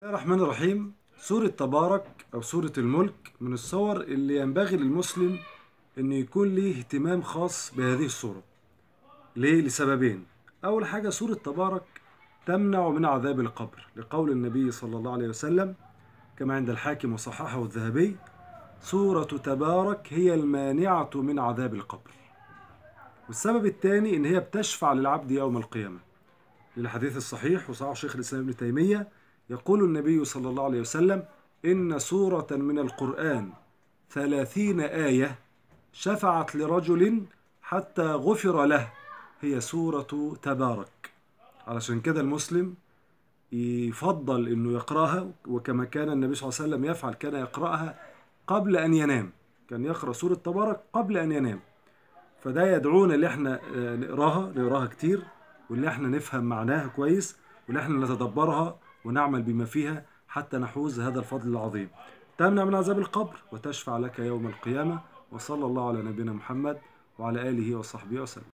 الله الرحمن الرحيم سورة تبارك أو سورة الملك من الصور اللي ينبغي للمسلم أن يكون ليه اهتمام خاص بهذه السورة ليه؟ لسببين أول حاجة سورة تبارك تمنع من عذاب القبر لقول النبي صلى الله عليه وسلم كما عند الحاكم وصححه الذهبي سورة تبارك هي المانعة من عذاب القبر والسبب الثاني إن هي بتشفع للعبد يوم القيامة للحديث الصحيح وصححه شيخ الإسلام ابن تيمية يقول النبي صلى الله عليه وسلم إن سورة من القرآن ثلاثين آية شفعت لرجل حتى غفر له هي سورة تبارك علشان كده المسلم يفضل انه يقراها وكما كان النبي صلى الله عليه وسلم يفعل كان يقراها قبل ان ينام كان يقرا سوره تبارك قبل ان ينام فده يدعونا اللي احنا نقراها نقراها كتير واللي احنا نفهم معناها كويس واللي احنا نتدبرها ونعمل بما فيها حتى نحوز هذا الفضل العظيم تمنع من عذاب القبر وتشفع لك يوم القيامة وصلى الله على نبينا محمد وعلى آله وصحبه وسلم